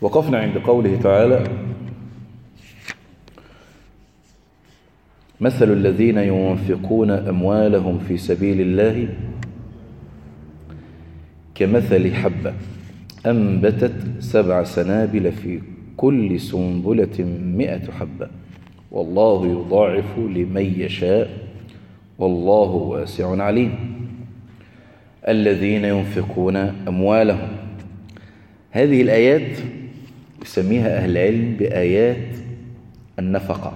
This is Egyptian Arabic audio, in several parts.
وقفنا عند قوله تعالى مثل الذين ينفقون أموالهم في سبيل الله كمثل حبة أنبتت سبع سنابل في كل سنبلة مئة حبة والله يضاعف لمن يشاء والله واسع عليم الذين ينفقون أموالهم هذه الآيات يسميها أهل العلم بآيات النفقة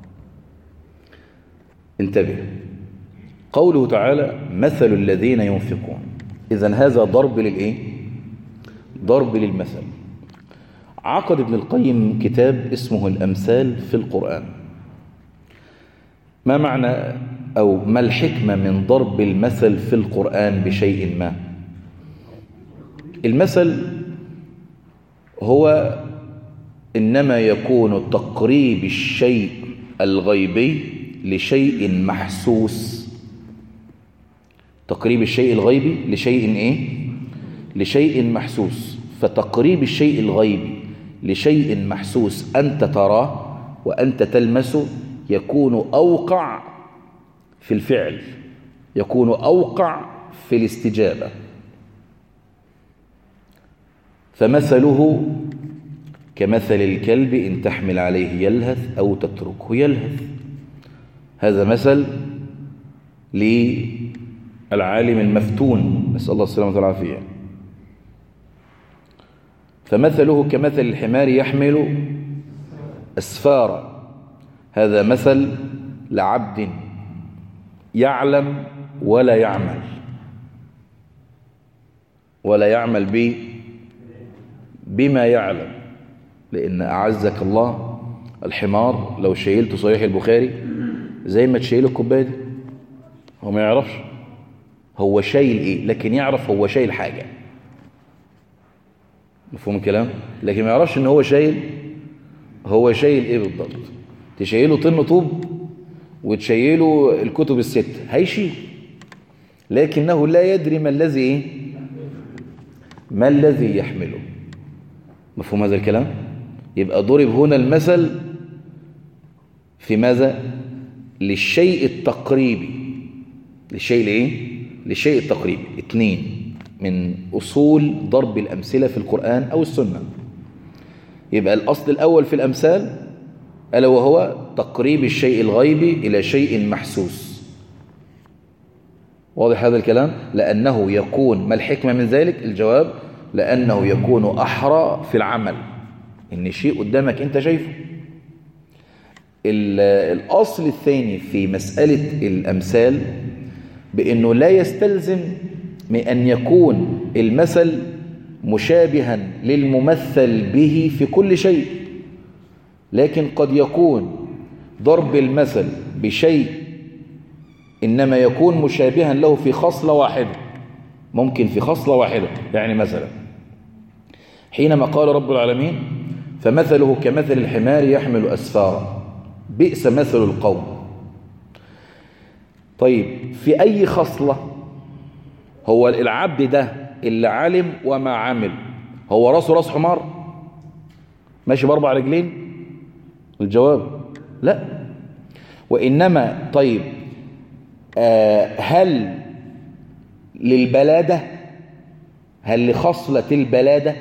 انتبه قوله تعالى مثل الذين ينفقون إذا هذا ضرب للإيه؟ ضرب للمثل عقد ابن القيم كتاب اسمه الأمثال في القرآن ما معنى أو ما الحكمة من ضرب المثل في القرآن بشيء ما المثل هو إنما يكون تقريب الشيء الغيبي لشيء محسوس تقريب الشيء الغيبي لشيء إيه؟ لشيء محسوس فتقريب الشيء الغيبي لشيء محسوس أنت تراه وأنت تلمسه يكون أوقع في الفعل يكون أوقع في الاستجابة فمثله كمثل الكلب إن تحمل عليه يلهث أو تتركه يلهث هذا مثل للعالم المفتون نسأل الله السلامة والعافية فمثله كمثل الحمار يحمل أسفارا هذا مثل لعبد يعلم ولا يعمل ولا يعمل به بما يعلم لأن أعزك الله الحمار لو شيلته صحيح البخاري زي ما تشيله الكوبايه دي هو ما يعرفش هو شايل ايه لكن يعرف هو شايل حاجة مفهوم الكلام لكن ما يعرفش ان هو شايل هو شايل ايه بالضبط تشيله طن طوب وتشيله الكتب الست هيشيل لكنه لا يدري ما الذي ايه ما الذي يحمله مفهوم هذا الكلام يبقى ضرب هنا المثل في ماذا للشيء التقريبي للشيء الايه للشيء التقريبي اثنين من اصول ضرب الامثله في القران او السنه يبقى الاصل الاول في الامثال الا وهو تقريب الشيء الغيبي الى شيء محسوس واضح هذا الكلام لانه يكون ما الحكمه من ذلك الجواب لانه يكون احرى في العمل ان شيء قدامك انت شايفه الأصل الثاني في مسألة الأمثال بأنه لا يستلزم من أن يكون المثل مشابها للممثل به في كل شيء لكن قد يكون ضرب المثل بشيء إنما يكون مشابها له في خصلة واحدة ممكن في خصلة واحدة يعني مثلا حينما قال رب العالمين فمثله كمثل الحمار يحمل أسفارا بئس مثل القوم طيب في أي خصلة هو العبد ده اللي علم وما عمل هو راسه راس حمار ماشي باربع رجلين الجواب لا وإنما طيب آه هل للبلادة هل لخصلة البلادة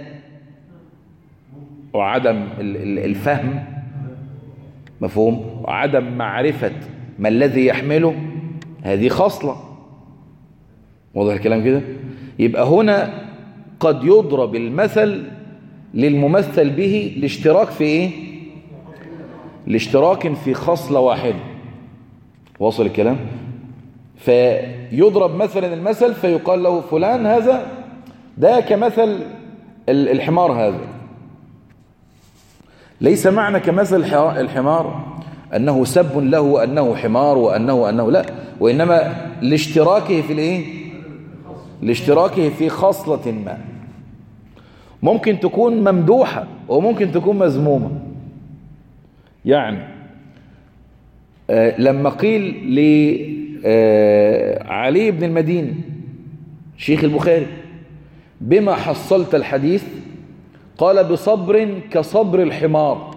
وعدم الفهم مفهوم وعدم معرفة ما الذي يحمله هذه خصلة واضح الكلام كده يبقى هنا قد يضرب المثل للممثل به الاشتراك في ايه الاشتراك في خصلة واحدة واصل الكلام فيضرب مثلا المثل فيقال له فلان هذا ده كمثل الحمار هذا ليس معنى كمثل الحمار أنه سب له وأنه حمار وأنه أنه لا وإنما لاشتراكه في الإيه لاشتراكه في خصلة ما ممكن تكون ممدوحة وممكن تكون مذمومة يعني آه لما قيل لعلي بن المديني شيخ البخاري بما حصلت الحديث قال بصبر كصبر الحمار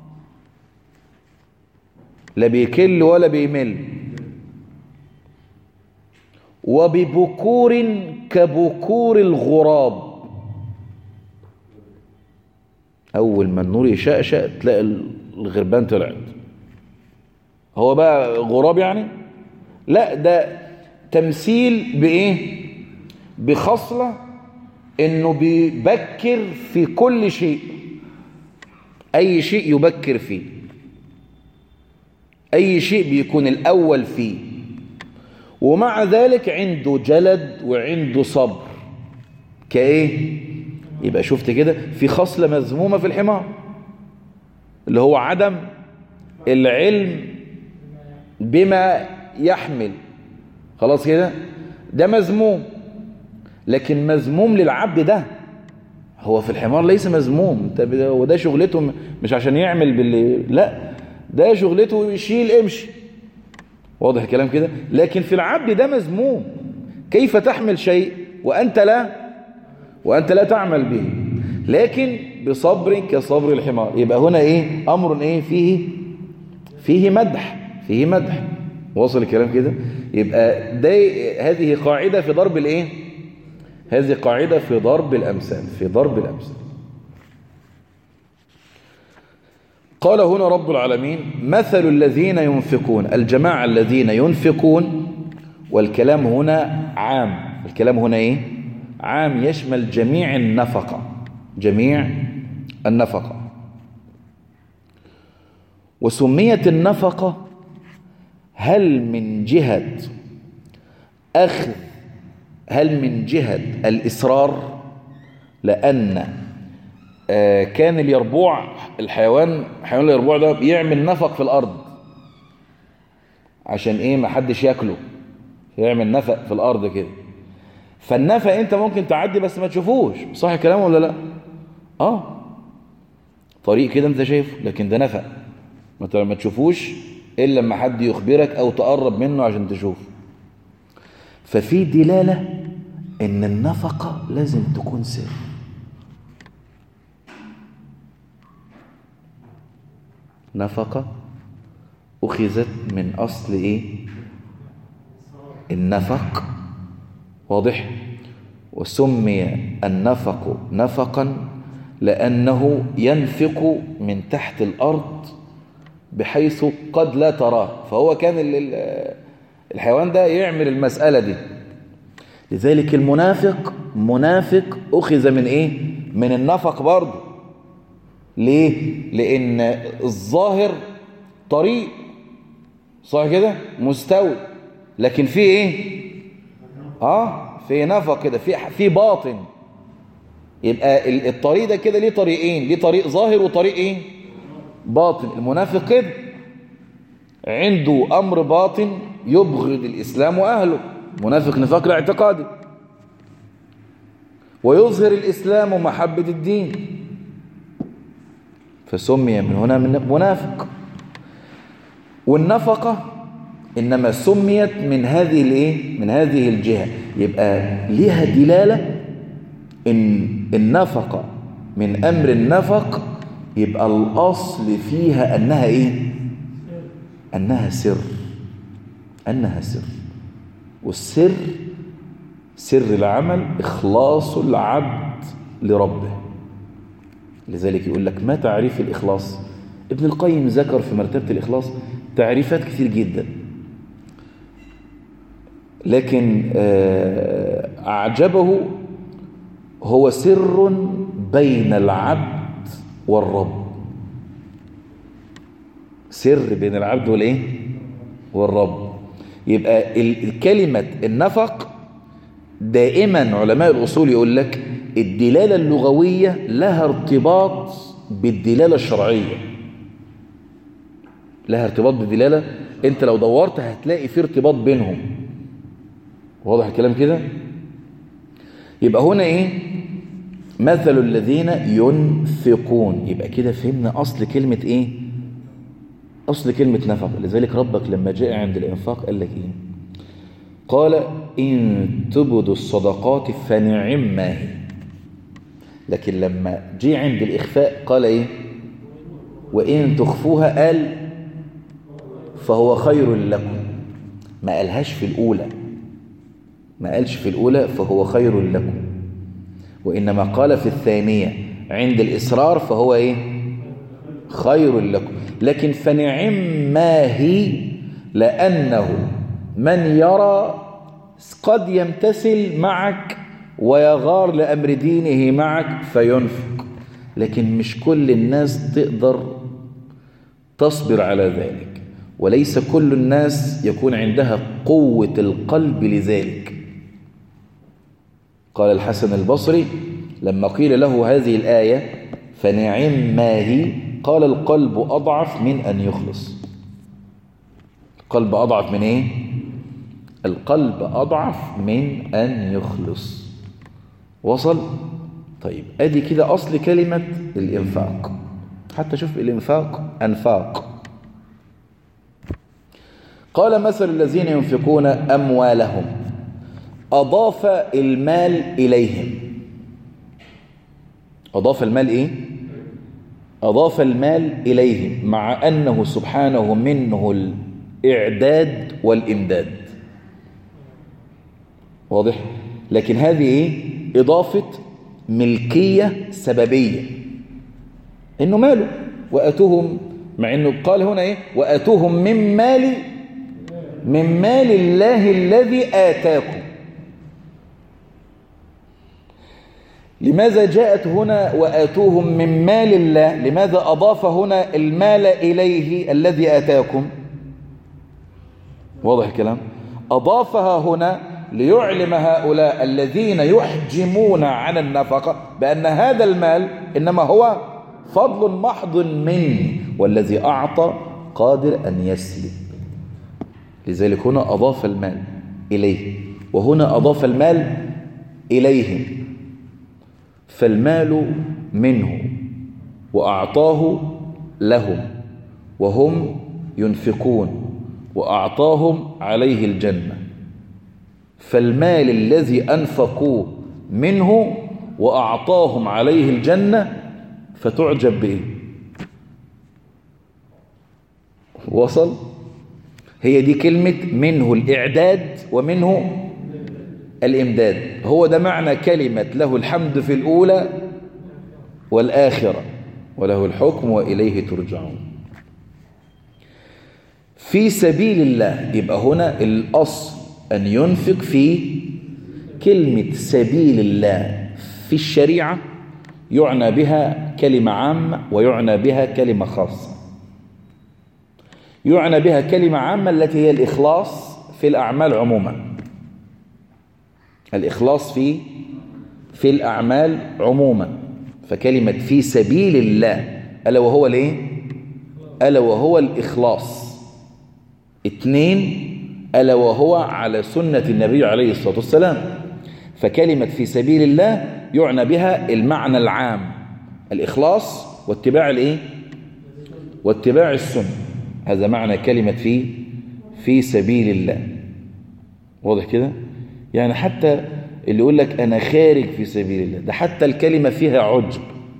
لا بيكل ولا بيمل وببكور كبكور الغراب أول ما النور يشقشق تلاقي الغربان طلعت هو بقى غراب يعني لا ده تمثيل بإيه بخصلة إنه بيبكر في كل شيء أي شيء يبكر فيه أي شيء بيكون الأول فيه ومع ذلك عنده جلد وعنده صبر كايه يبقى شفت كده في خصلة مذمومة في الحمار اللي هو عدم العلم بما يحمل خلاص كده ده مذموم لكن مذموم للعبد ده هو في الحمار ليس مذموم وده شغلته مش عشان يعمل باللي لا ده شغلته يشيل امشي واضح الكلام كده لكن في العبد ده مذموم كيف تحمل شيء وأنت لا وأنت لا تعمل به لكن بصبر كصبر الحمار يبقى هنا ايه امر ايه فيه فيه مدح فيه مدح وصل الكلام كده يبقى ده هذه قاعدة في ضرب الايه هذه قاعدة في ضرب الامثال في ضرب الامثال قال هنا رب العالمين مثل الذين ينفقون الجماعة الذين ينفقون والكلام هنا عام الكلام هنا ايه عام يشمل جميع النفقة جميع النفقة وسميت النفقة هل من جهة أخذ هل من جهة الإصرار لأن آه كان اليربوع الحيوان حيوان اليربوع ده بيعمل نفق في الأرض عشان إيه ما حدش ياكله يعمل نفق في الأرض كده فالنفق أنت ممكن تعدي بس ما تشوفوش صح الكلام ولا لا آه طريق كده أنت شايفه لكن ده نفق ما تشوفوش إلا لما حد يخبرك أو تقرب منه عشان تشوف ففي دلالة إن النفقة لازم تكون سر نفقة أخذت من أصل إيه النفق واضح وسمي النفق نفقا لأنه ينفق من تحت الأرض بحيث قد لا تراه فهو كان الحيوان ده يعمل المسألة دي لذلك المنافق منافق أخذ من إيه من النفق برضه ليه لأن الظاهر طريق صح كده مستوي لكن في إيه آه في نفق كده في في باطن يبقى الطريق ده كده ليه طريقين ليه طريق ظاهر وطريق إيه باطن المنافق كده عنده أمر باطن يبغض الإسلام وأهله منافق نفاق الاعتقادي ويظهر الإسلام ومحبة الدين فسمي من هنا من منافق والنفقة إنما سميت من هذه الايه من هذه الجهة يبقى ليها دلالة إن النفقة من أمر النفق يبقى الأصل فيها أنها إيه أنها سر أنها سر والسر سر العمل إخلاص العبد لربه لذلك يقول لك ما تعريف الإخلاص ابن القيم ذكر في مرتبة الإخلاص تعريفات كثير جدا لكن أعجبه هو سر بين العبد والرب سر بين العبد والايه والرب يبقى الكلمة النفق دائما علماء الأصول يقول لك الدلالة اللغوية لها ارتباط بالدلالة الشرعية لها ارتباط بالدلالة انت لو دورت هتلاقي في ارتباط بينهم واضح الكلام كده يبقى هنا ايه مثل الذين ينفقون يبقى كده فهمنا أصل كلمة ايه أصل كلمة نفق لذلك ربك لما جاء عند الإنفاق قال لك إيه قال إن تبدوا الصدقات فنعم ما هي لكن لما جي عند الإخفاء قال إيه وإن تخفوها قال فهو خير لكم ما قالهاش في الأولى ما قالش في الأولى فهو خير لكم وإنما قال في الثانية عند الإصرار فهو إيه خير لكم لكن فنعم ما هي لأنه من يرى قد يمتثل معك ويغار لأمر دينه معك فينفق لكن مش كل الناس تقدر تصبر على ذلك وليس كل الناس يكون عندها قوة القلب لذلك قال الحسن البصري لما قيل له هذه الآية فنعم ما هي قال القلب أضعف من أن يخلص القلب أضعف من إيه؟ القلب أضعف من أن يخلص وصل؟ طيب أدي كده أصل كلمة الإنفاق حتى شوف الإنفاق أنفاق قال مثل الذين ينفقون أموالهم أضاف المال إليهم أضاف المال إيه؟ أضاف المال إليهم مع أنه سبحانه منه الإعداد والإمداد واضح؟ لكن هذه إيه؟ إضافة ملكية سببية إنه ماله وأتوهم مع إنه قال هنا إيه؟ وأتوهم من مال من مال الله الذي آتاكم لماذا جاءت هنا وآتوهم من مال الله لماذا أضاف هنا المال إليه الذي آتاكم واضح الكلام أضافها هنا ليعلم هؤلاء الذين يحجمون عن النفقة بأن هذا المال إنما هو فضل محض مني والذي أعطى قادر أن يسلب لذلك هنا أضاف المال إليه وهنا أضاف المال إليهم فالمال منه وأعطاه لهم وهم ينفقون وأعطاهم عليه الجنة فالمال الذي أنفقوه منه وأعطاهم عليه الجنة فتعجب به وصل هي دي كلمة منه الإعداد ومنه الإمداد هو ده معنى كلمة له الحمد في الأولى والآخرة وله الحكم وإليه ترجعون في سبيل الله يبقى هنا الأصل أن ينفق في كلمة سبيل الله في الشريعة يعنى بها كلمة عامة ويعنى بها كلمة خاصة يعنى بها كلمة عامة التي هي الإخلاص في الأعمال عموما الإخلاص في في الأعمال عموما فكلمة في سبيل الله ألا وهو الايه ألا وهو الإخلاص اثنين ألا وهو على سنة النبي عليه الصلاة والسلام فكلمة في سبيل الله يعنى بها المعنى العام الإخلاص واتباع الايه واتباع السنة هذا معنى كلمة في في سبيل الله واضح كده يعني حتى اللي يقول لك أنا خارج في سبيل الله ده حتى الكلمة فيها عجب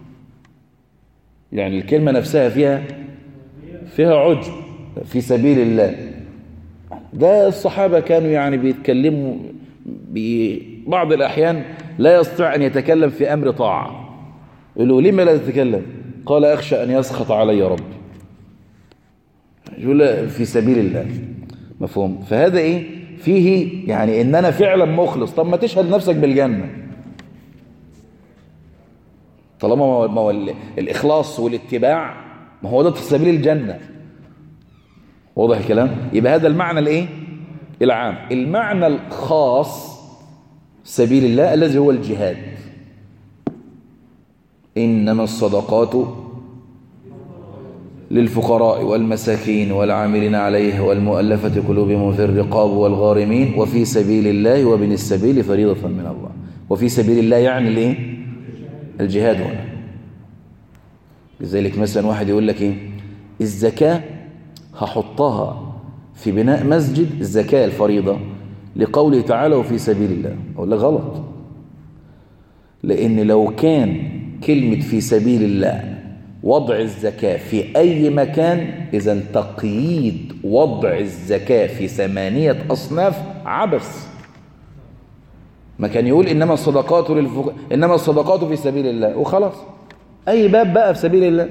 يعني الكلمة نفسها فيها فيها عجب في سبيل الله ده الصحابة كانوا يعني بيتكلموا ببعض الأحيان لا يستطيع أن يتكلم في أمر طاعة يقولوا لما لا تتكلم قال أخشى أن يسخط علي ربي يقول في سبيل الله مفهوم فهذا إيه فيه يعني إن أنا فعلا مخلص طب ما تشهد نفسك بالجنة طالما ما هو الإخلاص والاتباع ما هو ده في سبيل الجنة واضح الكلام يبقى هذا المعنى الايه العام المعنى الخاص سبيل الله الذي هو الجهاد إنما الصدقات للفقراء والمساكين والعاملين عليه والمؤلفة قلوبهم في الرقاب والغارمين وفي سبيل الله وبن السبيل فريضة من الله وفي سبيل الله يعني الايه الجهاد هنا لذلك مثلا واحد يقول لك ايه الزكاة هحطها في بناء مسجد الزكاة الفريضة لقوله تعالى وفي سبيل الله أقول لك غلط لأن لو كان كلمة في سبيل الله وضع الزكاة في أي مكان إذا تقييد وضع الزكاة في ثمانية أصناف عبث ما كان يقول إنما الصدقات للفق... إنما الصدقات في سبيل الله وخلاص أي باب بقى في سبيل الله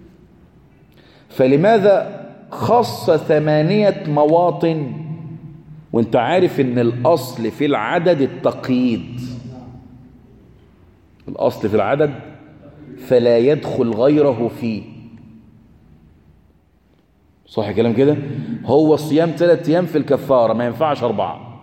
فلماذا خص ثمانية مواطن وانت عارف ان الأصل في العدد التقييد الأصل في العدد فلا يدخل غيره فيه صح كلام كده هو صيام ثلاثة أيام في الكفارة ما ينفعش أربعة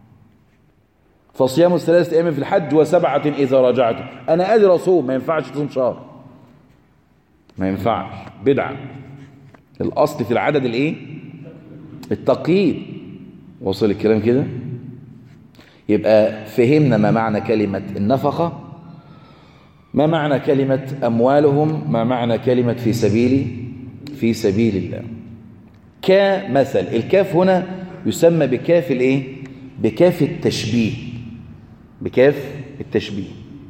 فصيام ثلاثة أيام في الحج وسبعة إذا رجعت أنا قادر أصوم ما ينفعش تصوم شهر ما ينفعش بدعة الأصل في العدد الإيه التقييد وصل الكلام كده يبقى فهمنا ما معنى كلمة النفقة ما معنى كلمة أموالهم ما معنى كلمة في سبيل في سبيل الله كمثل الكاف هنا يسمى بكاف الايه بكاف التشبيه بكاف التشبيه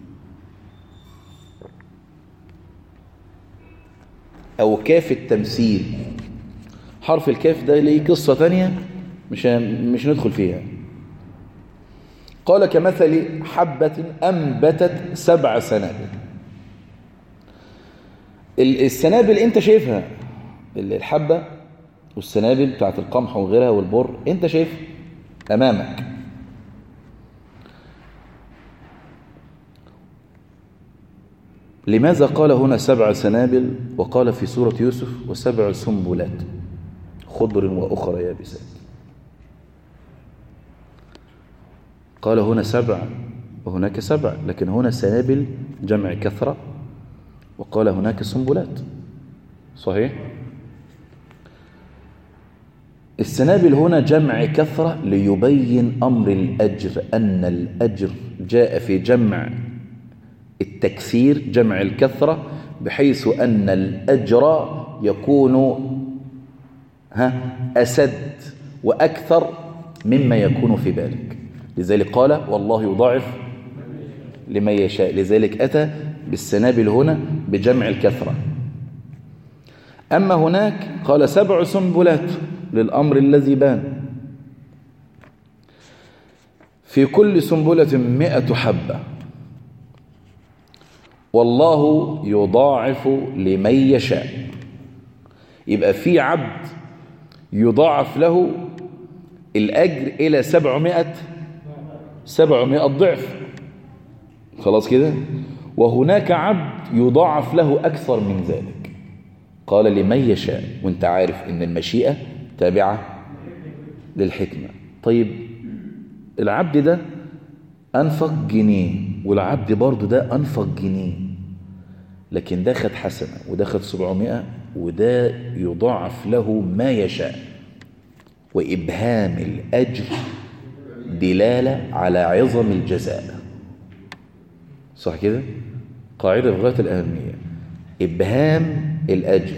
أو كاف التمثيل حرف الكاف ده ليه قصة تانية مش مش ندخل فيها قال كمثل حبة أنبتت سبع سنابل السنابل انت شايفها الحبة والسنابل بتاعت القمح وغيرها والبر انت شايف امامك لماذا قال هنا سبع سنابل وقال في سورة يوسف وسبع سنبلات خضر وأخرى يابسات قال هنا سبع وهناك سبع لكن هنا سنابل جمع كثرة وقال هناك سنبلات صحيح السنابل هنا جمع كثرة ليبين أمر الأجر أن الأجر جاء في جمع التكثير جمع الكثرة بحيث أن الأجر يكون ها أسد وأكثر مما يكون في بالك لذلك قال والله يضاعف لمن يشاء لذلك أتى بالسنابل هنا بجمع الكثرة أما هناك قال سبع سنبلات للأمر الذي بان في كل سنبلة مئة حبة والله يضاعف لمن يشاء يبقى في عبد يضاعف له الأجر إلى سبعمائة سبعمائة ضعف خلاص كده وهناك عبد يضاعف له أكثر من ذلك قال لمن يشاء وانت عارف ان المشيئة تابعة للحكمة طيب العبد ده أنفق جنيه والعبد برضه ده أنفق جنيه لكن ده خد حسنة وده خد سبعمائة وده يضاعف له ما يشاء وإبهام الأجر دلالة على عظم الجزاء صح كده قاعدة بغاية الأهمية إبهام الأجر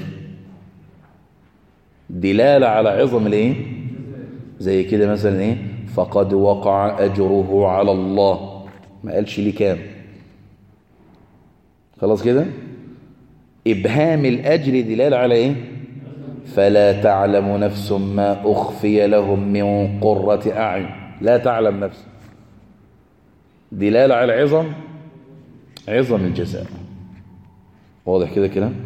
دلالة على عظم الإيه زي كده مثلا إيه فقد وقع أجره على الله ما قالش لي كام خلاص كده إبهام الأجر دلالة على إيه فلا تعلم نفس ما أخفي لهم من قرة أعين لا تعلم نفس دلالة على عظم عظم الجزاء واضح كده كلام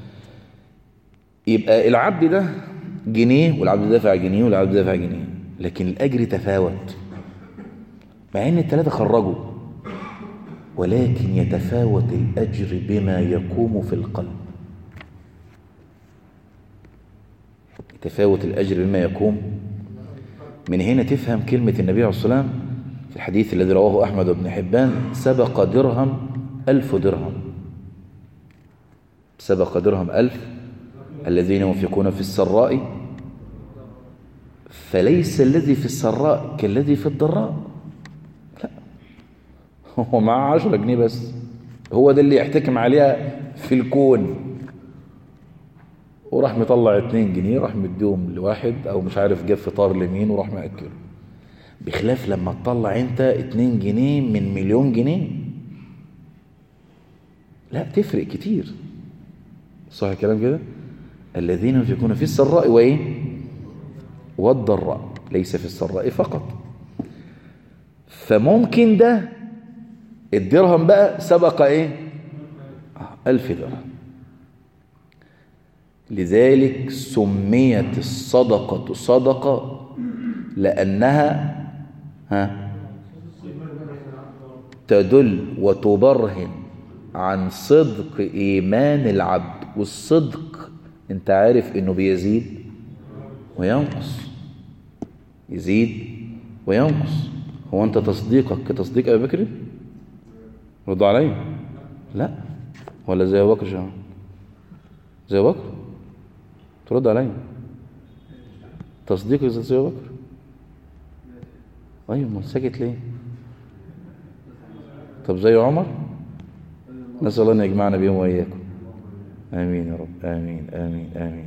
يبقى العبد ده جنيه والعبد دافع جنيه والعبد دافع جنيه لكن الأجر تفاوت مع ان الثلاثة خرجوا ولكن يتفاوت الأجر بما يقوم في القلب يتفاوت الأجر بما يقوم من هنا تفهم كلمة النبي عليه الصلاة والسلام في الحديث الذي رواه أحمد بن حبان سبق درهم ألف درهم سبق درهم ألف الذين ينفقون في السراء فليس الذي في السراء كالذي في الضراء لا هو معاه عشرة جنيه بس هو ده اللي يحتكم عليها في الكون وراح مطلع اتنين جنيه راح مديهم لواحد او مش عارف جاب فطار لمين وراح مأكله بخلاف لما تطلع انت اتنين جنيه من مليون جنيه لا تفرق كتير صح الكلام كده الذين ينفقون في السراء وايه والضراء ليس في السراء فقط فممكن ده الدرهم بقى سبق ايه ألف درهم لذلك سميت الصدقة صدقة لأنها ها تدل وتبرهن عن صدق إيمان العبد والصدق انت عارف انه بيزيد وينقص يزيد وينقص هو انت تصديقك كتصديق ابي بكر رد علي لا ولا زي ابو بكر شهر زي ابو بكر ترد علي تصديقك زي ابو بكر ايوه ما ساكت ليه طب زي عمر نسال الله ان يجمعنا بهم واياكم امين يا رب امين امين امين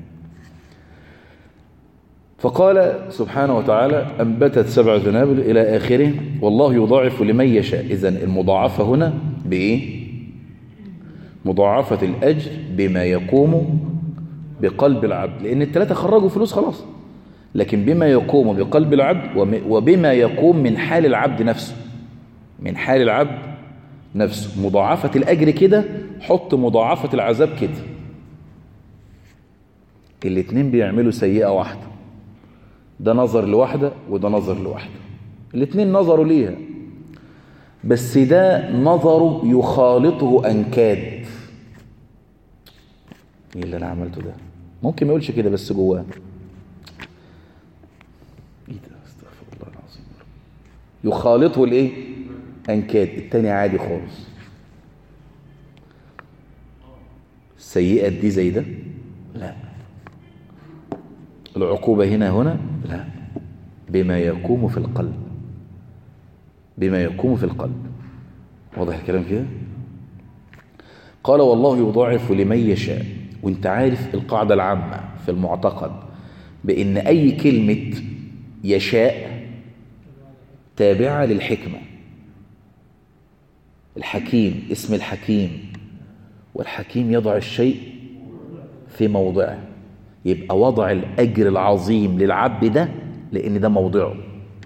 فقال سبحانه وتعالى أنبتت سبع ذنابل إلى آخره والله يضاعف لمن يشاء إذا المضاعفة هنا بإيه؟ مضاعفة الأجر بما يقوم بقلب العبد لأن الثلاثة خرجوا فلوس خلاص لكن بما يقوم بقلب العبد وبما يقوم من حال العبد نفسه من حال العبد نفسه مضاعفة الأجر كده حط مضاعفة العذاب كده الاتنين بيعملوا سيئة واحدة ده نظر لواحدة وده نظر لواحدة الاتنين نظروا ليها بس ده نظره يخالطه أنكاد ايه اللي انا عملته ده ممكن ما يقولش كده بس جواه ايه ده استغفر الله العظيم يخالطه الايه انكاد التاني عادي خالص السيئة دي زي ده لا العقوبة هنا هنا لا بما يقوم في القلب بما يقوم في القلب واضح الكلام كده قال والله يضاعف لمن يشاء وانت عارف القاعدة العامة في المعتقد بأن أي كلمة يشاء تابعة للحكمة الحكيم اسم الحكيم والحكيم يضع الشيء في موضعه يبقى وضع الأجر العظيم للعبد ده لأن ده موضعه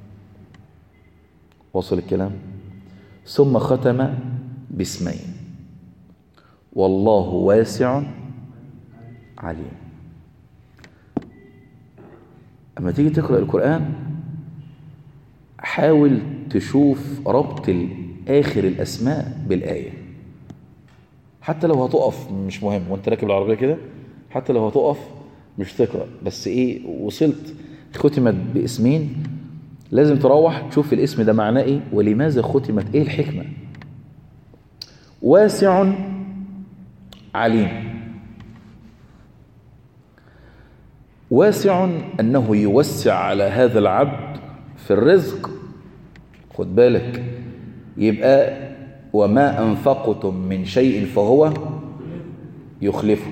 وصل الكلام ثم ختم باسمين والله واسع عليم أما تيجي تقرأ القرآن حاول تشوف ربط آخر الأسماء بالآية حتى لو هتقف مش مهم وانت راكب العربية كده حتى لو هتقف مش تقرأ بس ايه وصلت ختمت باسمين لازم تروح تشوف الاسم ده معناه ايه ولماذا ختمت ايه الحكمة واسع عليم واسع أنه يوسع على هذا العبد في الرزق خد بالك يبقى وما أنفقتم من شيء فهو يخلفه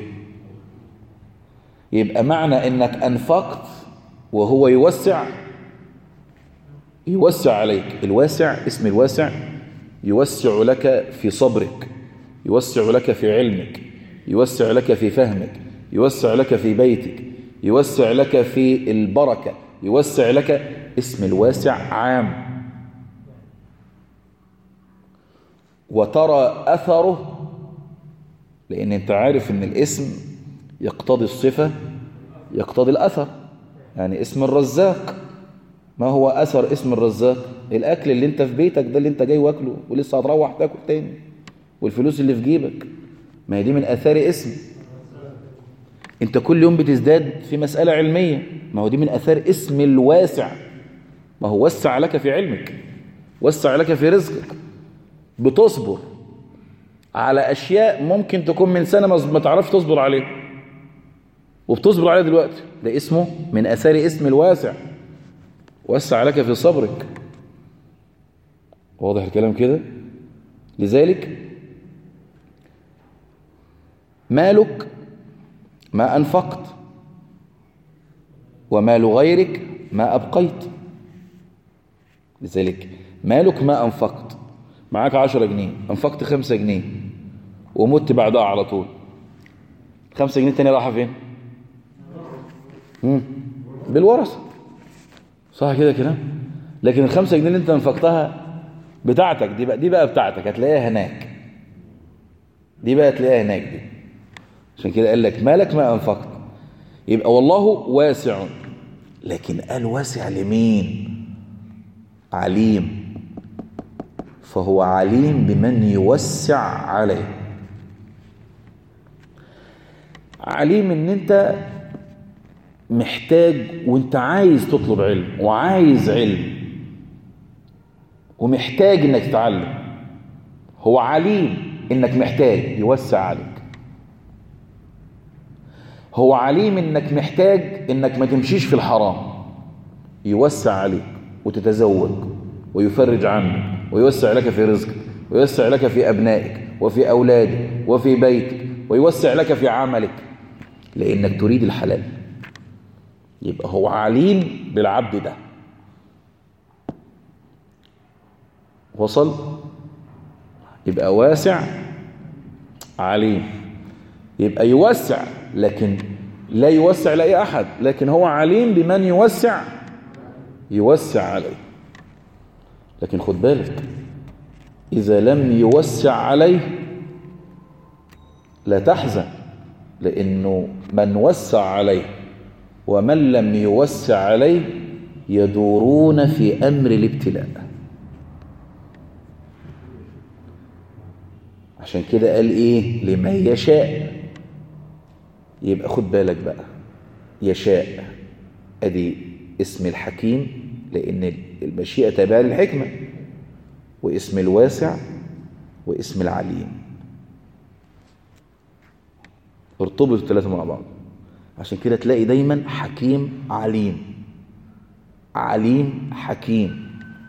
يبقى معنى أنك أنفقت وهو يوسع يوسع عليك الواسع اسم الواسع يوسع لك في صبرك يوسع لك في علمك يوسع لك في فهمك يوسع لك في بيتك يوسع لك في البركة يوسع لك اسم الواسع عام وترى أثره لأن أنت عارف أن الاسم يقتضي الصفة يقتضي الأثر يعني اسم الرزاق ما هو أثر اسم الرزاق الأكل اللي أنت في بيتك ده اللي أنت جاي واكله ولسه هتروح تاكل تاني والفلوس اللي في جيبك ما هي دي من آثار اسم انت كل يوم بتزداد في مسألة علمية ما هو دي من أثار اسم الواسع ما هو وسع لك في علمك وسع لك في رزقك بتصبر على أشياء ممكن تكون من سنة ما تعرفش تصبر عليها وبتصبر عليها دلوقتي ده اسمه من أثار اسم الواسع وسع لك في صبرك واضح الكلام كده لذلك مالك ما أنفقت ومال غيرك ما أبقيت لذلك مالك ما أنفقت معاك عشرة جنيه أنفقت خمسة جنيه ومت بعدها على طول خمسة جنيه تانية راحة فين مم. بالورثة صح كده كلام لكن الخمسة جنيه اللي انت انفقتها بتاعتك دي بقى دي بقى بتاعتك هتلاقيها هناك دي بقى هتلاقيها هناك دي عشان كده قال لك مالك ما انفقت يبقى والله واسع لكن قال واسع لمين عليم فهو عليم بمن يوسع عليه عليم ان انت محتاج وانت عايز تطلب علم وعايز علم ومحتاج انك تتعلم هو عليم انك محتاج يوسع عليك هو عليم انك محتاج انك ما تمشيش في الحرام يوسع عليك وتتزوج ويفرج عنك ويوسع لك في رزقك ويوسع لك في أبنائك وفي أولادك وفي بيتك ويوسع لك في عملك لأنك تريد الحلال يبقى هو عليم بالعبد ده وصل يبقى واسع عليم يبقى يوسع لكن لا يوسع لأي أحد لكن هو عليم بمن يوسع يوسع عليه لكن خد بالك إذا لم يوسع عليه لا تحزن لأنه من وسع عليه ومن لم يوسع عليه يدورون في أمر الابتلاء عشان كده قال إيه لمن يشاء يبقى خد بالك بقى يشاء أدي اسم الحكيم لأن المشيئة تابعة للحكمة واسم الواسع واسم العليم ارتبط الثلاثة مع بعض عشان كده تلاقي دايما حكيم عليم عليم حكيم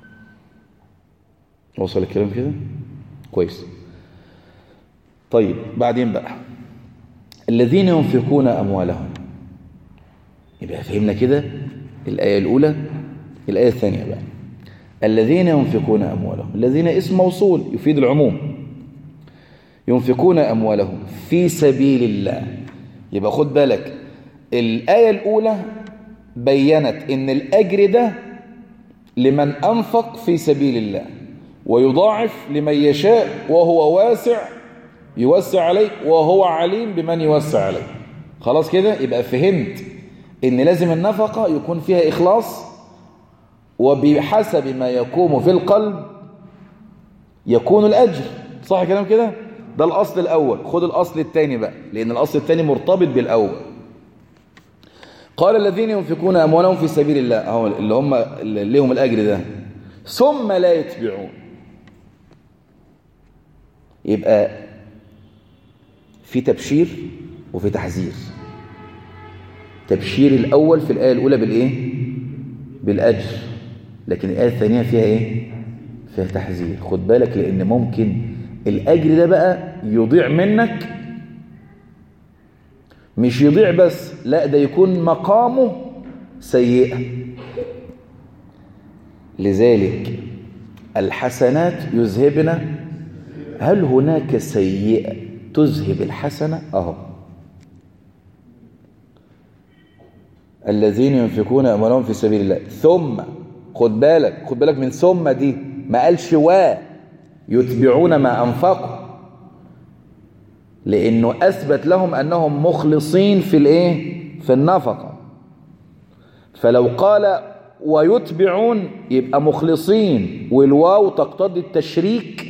وصل الكلام كده كويس طيب بعدين بقى الذين ينفقون أموالهم يبقى فهمنا كده الآية الأولى الآية الثانية بقى الذين ينفقون أموالهم الذين اسم موصول يفيد العموم ينفقون أموالهم في سبيل الله يبقى خد بالك الآية الأولى بينت إن الأجر ده لمن أنفق في سبيل الله ويضاعف لمن يشاء وهو واسع يوسع عليه وهو عليم بمن يوسع عليه خلاص كده يبقى فهمت إن لازم النفقة يكون فيها إخلاص وبحسب ما يقوم في القلب يكون الأجر صح كلام كده ده الأصل الأول خد الأصل الثاني بقى لأن الأصل الثاني مرتبط بالأول قال الذين ينفقون أموالهم في سبيل الله أهو اللي هم اللي لهم الأجر ده ثم لا يتبعون يبقى في تبشير وفي تحذير تبشير الأول في الآية الأولى بالإيه بالأجر لكن الآية الثانية فيها إيه فيها تحذير خد بالك لأن ممكن الأجر ده بقى يضيع منك مش يضيع بس لا ده يكون مقامه سيئة لذلك الحسنات يذهبنا هل هناك سيئة تذهب الحسنة أهو الذين ينفقون أموالهم في سبيل الله ثم خد بالك خد بالك من ثم دي ما قالش وا يتبعون ما أنفقوا لأنه أثبت لهم أنهم مخلصين في الإيه في النفقة فلو قال ويتبعون يبقى مخلصين والواو تقتضي التشريك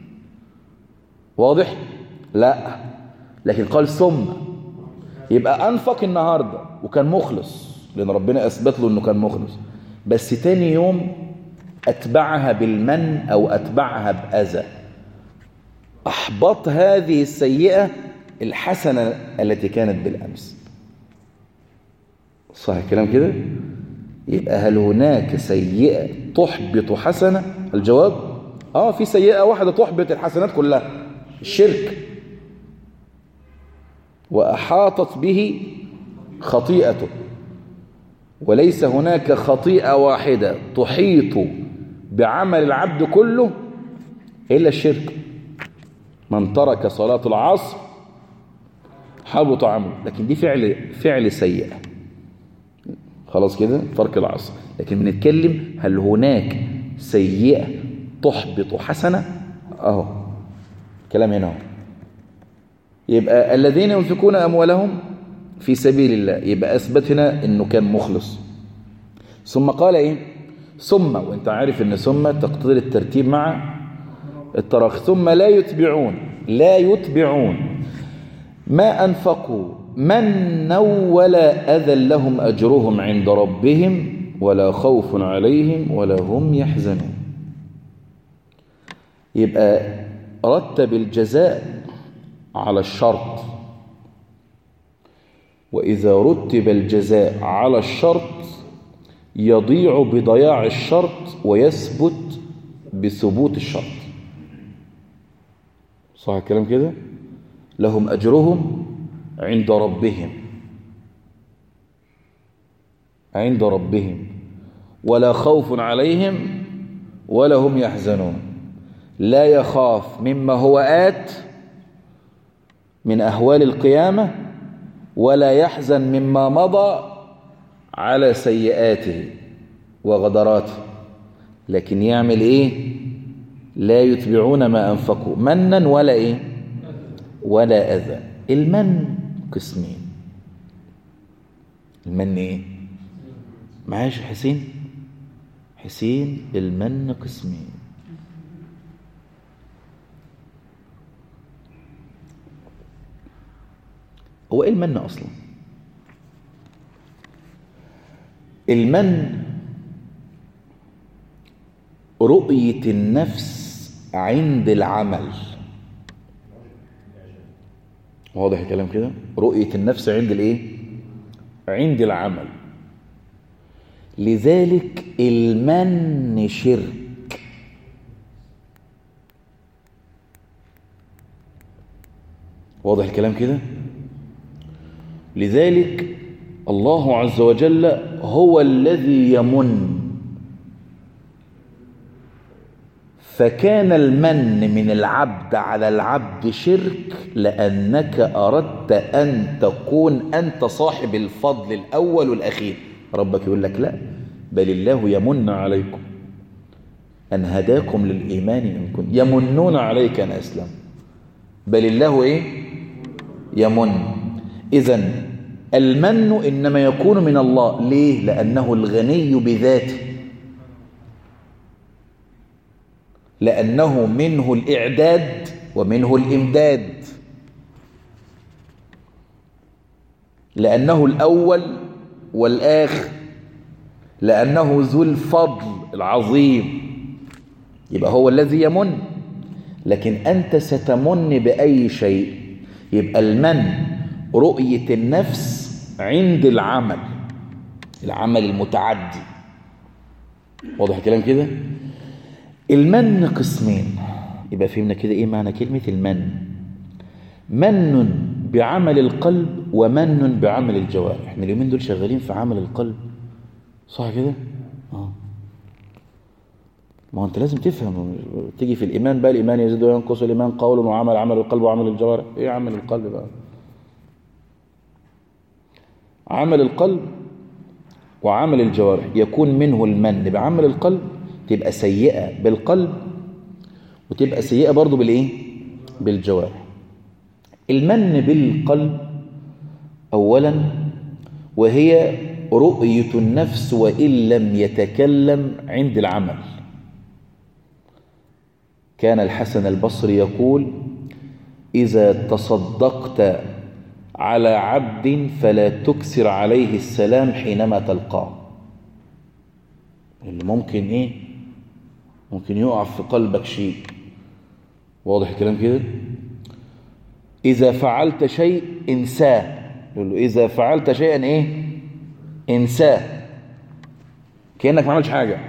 واضح لا لكن قال ثم يبقى أنفق النهاردة وكان مخلص لأن ربنا أثبت له أنه كان مخلص بس تاني يوم أتبعها بالمن أو أتبعها بأذى أحبط هذه السيئة الحسنة التي كانت بالأمس صح الكلام كده يبقى هل هناك سيئة تحبط حسنة الجواب آه في سيئة واحدة تحبط الحسنات كلها الشرك وأحاطت به خطيئته وليس هناك خطيئة واحدة تحيط بعمل العبد كله إلا الشرك من ترك صلاة العصر حبط عمله لكن دي فعل فعل سيئة خلاص كده ترك العصر لكن بنتكلم هل هناك سيئة تحبط حسنة اهو كلام هنا اهو يبقى الذين ينفقون أموالهم في سبيل الله يبقى أثبت هنا أنه كان مخلص ثم قال إيه ثم وانت عارف أن ثم تقتضي الترتيب مع التراخ ثم لا يتبعون لا يتبعون ما أنفقوا منا ولا أذى لهم أجرهم عند ربهم ولا خوف عليهم ولا هم يحزنون يبقى رتب الجزاء على الشرط وإذا رتب الجزاء على الشرط يضيع بضياع الشرط ويثبت بثبوت الشرط صح الكلام كده لهم أجرهم عند ربهم عند ربهم ولا خوف عليهم ولا هم يحزنون لا يخاف مما هو آت من أهوال القيامة ولا يحزن مما مضى على سيئاته وغدراته لكن يعمل إيه لا يتبعون ما أنفقوا منا ولا إيه ولا أذى المن قسمين المن إيه معاش حسين حسين المن قسمين هو ايه المن اصلا المن رؤية النفس عند العمل واضح الكلام كده رؤية النفس عند الايه عند العمل لذلك المن شرك واضح الكلام كده لذلك الله عز وجل هو الذي يمن فكان المن من العبد على العبد شرك لأنك أردت أن تكون أنت صاحب الفضل الأول والأخير ربك يقول لك لا بل الله يمن عليكم أن هداكم للإيمان إن كنت يمنون عليك أن أسلم بل الله إيه يمن إذا المن إنما يكون من الله ليه لأنه الغني بذاته لأنه منه الإعداد ومنه الإمداد لأنه الأول والآخر لأنه ذو الفضل العظيم يبقى هو الذي يمن لكن أنت ستمن بأي شيء يبقى المن رؤية النفس عند العمل العمل المتعدي واضح الكلام كده المن قسمين يبقى فهمنا كده ايه معنى كلمة المن من بعمل القلب ومن بعمل الجوارح احنا اليومين دول شغالين في عمل القلب صح كده اه ما هو انت لازم تفهم تيجي في الايمان بقى الايمان يزيد وينقص الايمان قول وعمل عمل القلب وعمل الجوارح ايه عمل القلب بقى عمل القلب وعمل الجوارح يكون منه المن بعمل القلب تبقى سيئة بالقلب وتبقى سيئة برضو بالإيه؟ بالجوارح المن بالقلب أولا وهي رؤية النفس وإن لم يتكلم عند العمل كان الحسن البصري يقول إذا تصدقت على عبد فلا تكسر عليه السلام حينما تلقاه اللي ممكن ايه ممكن يقع في قلبك شيء واضح الكلام كده إذا فعلت شيء انساه يقول له إذا فعلت شيئا إيه انساه كأنك ما عملتش حاجة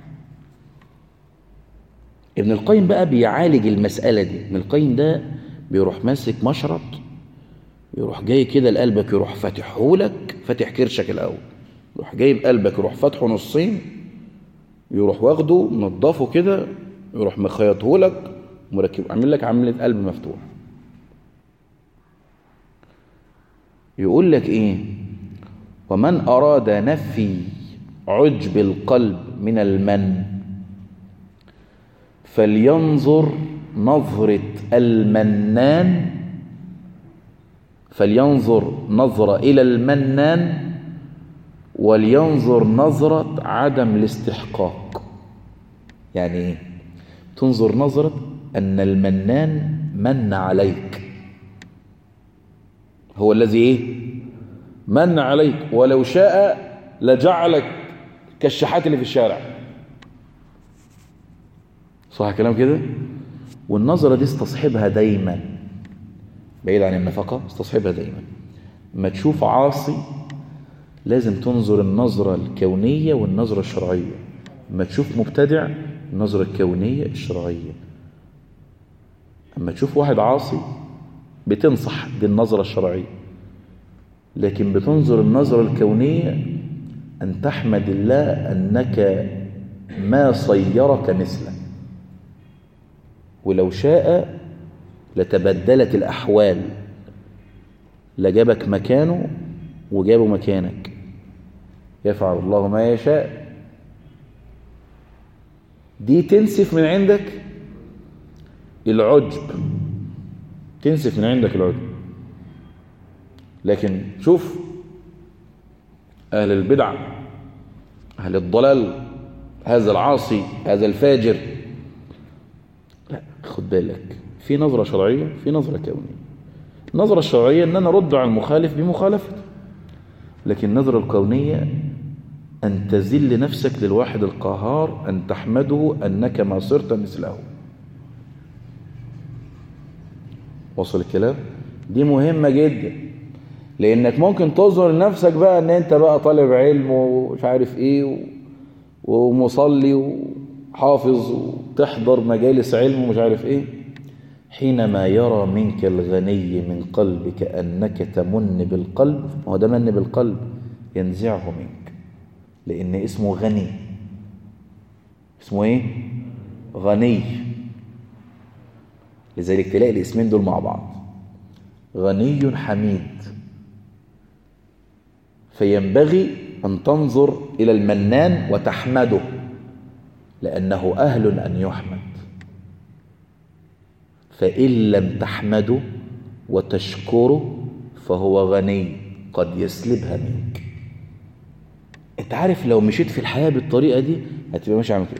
ابن القيم بقى بيعالج المسألة دي ابن القيم ده بيروح ماسك مشرط يروح جاي كده لقلبك يروح فاتحه لك فاتح كرشك الأول يروح جايب قلبك يروح فاتحه نصين يروح واخده منضفه كده يروح مخيطه لك مركب عامل لك عملة قلب مفتوح يقول لك ايه ومن اراد نفي عجب القلب من المن فلينظر نظرة المنان فلينظر نظرة إلى المنان ولينظر نظرة عدم الاستحقاق يعني ايه تنظر نظرة أن المنان من عليك هو الذي ايه من عليك ولو شاء لجعلك كالشحات اللي في الشارع صح كلام كده والنظرة دي استصحبها دايما بعيد عن النفقة استصحبها دايما ما تشوف عاصي لازم تنظر النظرة الكونية والنظرة الشرعية ما تشوف مبتدع النظرة الكونية الشرعية أما تشوف واحد عاصي بتنصح بالنظرة الشرعية لكن بتنظر النظرة الكونية أن تحمد الله أنك ما صيرك مثله ولو شاء لتبدلت الأحوال لجابك مكانه وجابه مكانك يفعل الله ما يشاء دي تنسف من عندك العجب تنسف من عندك العجب لكن شوف أهل البدع أهل الضلال هذا العاصي هذا الفاجر لا خد بالك في نظرة شرعية في نظرة كونية النظرة الشرعية أن أنا أرد على المخالف بمخالفته لكن النظرة الكونية أن تذل نفسك للواحد القهار أن تحمده أنك ما صرت مثله وصل الكلام دي مهمة جدا لأنك ممكن تظهر لنفسك بقى أن أنت بقى طالب علم ومش عارف إيه ومصلي وحافظ وتحضر مجالس علم ومش عارف إيه حينما يرى منك الغني من قلبك أنك تمن بالقلب هو ده من بالقلب ينزعه منك لأن اسمه غني اسمه ايه غني لذلك تلاقي الاسمين دول مع بعض غني حميد فينبغي أن تنظر إلى المنان وتحمده لأنه أهل أن يحمد فإن لم تحمده وتشكره فهو غني قد يسلبها منك انت عارف لو مشيت في الحياة بالطريقة دي هتبقى ماشي عامل كده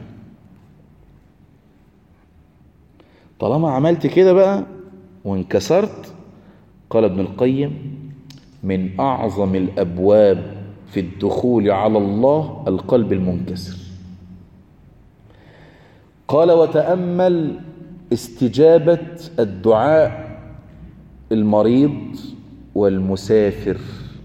طالما عملت كده بقى وانكسرت قال ابن القيم من أعظم الأبواب في الدخول على الله القلب المنكسر قال وتأمل استجابة الدعاء المريض والمسافر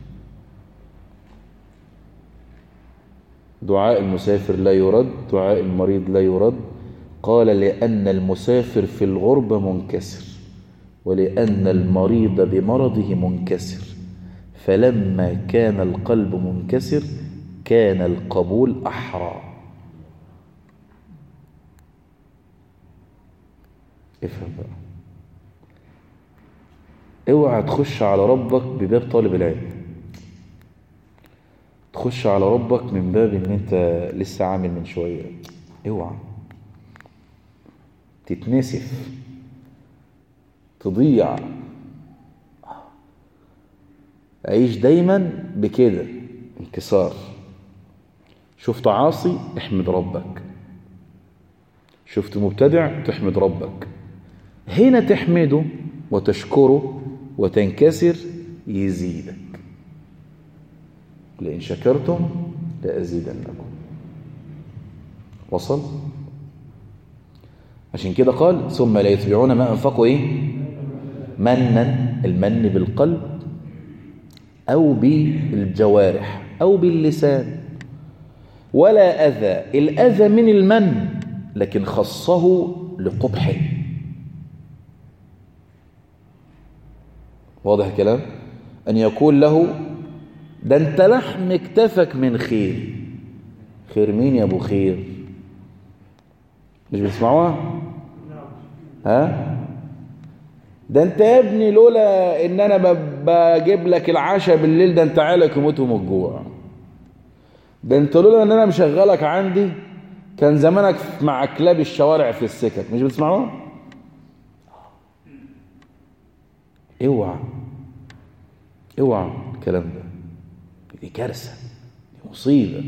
دعاء المسافر لا يرد دعاء المريض لا يرد قال لأن المسافر في الغربة منكسر ولأن المريض بمرضه منكسر فلما كان القلب منكسر كان القبول أحرى افهم بقى اوعى تخش على ربك بباب طالب العلم تخش على ربك من باب ان انت لسه عامل من شوية اوعى تتنسف تضيع عيش دايما بكده انكسار شفت عاصي احمد ربك شفت مبتدع تحمد ربك هنا تحمده وتشكره وتنكسر يزيدك لئن شكرتم لأزيدنكم وصل عشان كده قال ثم لا يتبعون ما أنفقوا إيه منا المن بالقلب أو بالجوارح أو باللسان ولا أذى الأذى من المن لكن خصه لقبحه واضح الكلام أن يقول له ده انت لحم اكتفك من خير خير مين يا ابو خير مش بتسمعوها ها ده انت يا ابني لولا ان انا ب- بجيب لك العشاء بالليل ده انت عيالك يموتوا من الجوع ده انت لولا ان انا مشغلك عندي كان زمانك مع كلاب الشوارع في السكك مش بتسمعوها اوعى اوعى الكلام ده دي كارثه دي مصيبه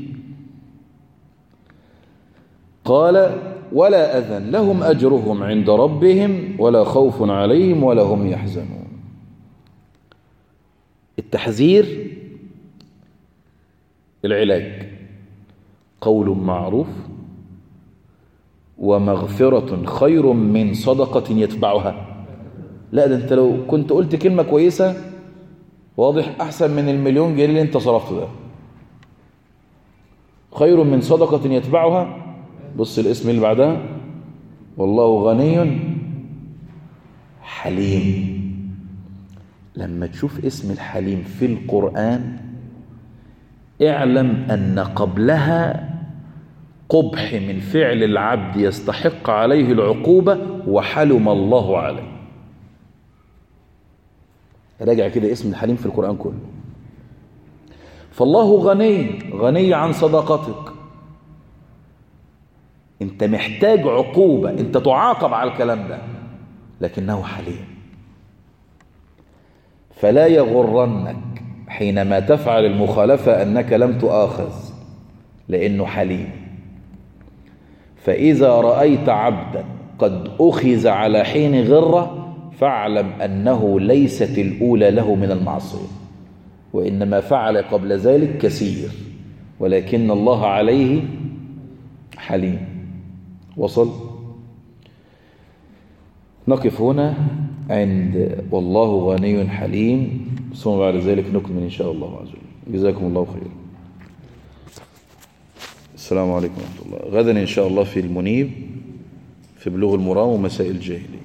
قال ولا أذن لهم أجرهم عند ربهم ولا خوف عليهم ولا هم يحزنون التحذير العلاج قول معروف ومغفرة خير من صدقة يتبعها لا ده انت لو كنت قلت كلمة كويسة واضح أحسن من المليون جنيه اللي انت صرفته ده خير من صدقة يتبعها بص الاسم اللي بعدها والله غني حليم لما تشوف اسم الحليم في القرآن اعلم أن قبلها قبح من فعل العبد يستحق عليه العقوبة وحلم الله عليه راجع كده اسم الحليم في القرآن كله فالله غني غني عن صداقتك انت محتاج عقوبة انت تعاقب على الكلام ده لكنه حليم فلا يغرنك حينما تفعل المخالفة أنك لم تؤاخذ لأنه حليم فإذا رأيت عبدا قد أخذ على حين غرة فاعلم أنه ليست الأولى له من المعصية وإنما فعل قبل ذلك كثير ولكن الله عليه حليم وصل نقف هنا عند والله غني حليم ثم بعد ذلك نكمل إن شاء الله عز وجل جزاكم الله خيرا السلام عليكم ورحمة الله غدا إن شاء الله في المنيب في بلوغ المرام ومسائل الجاهلية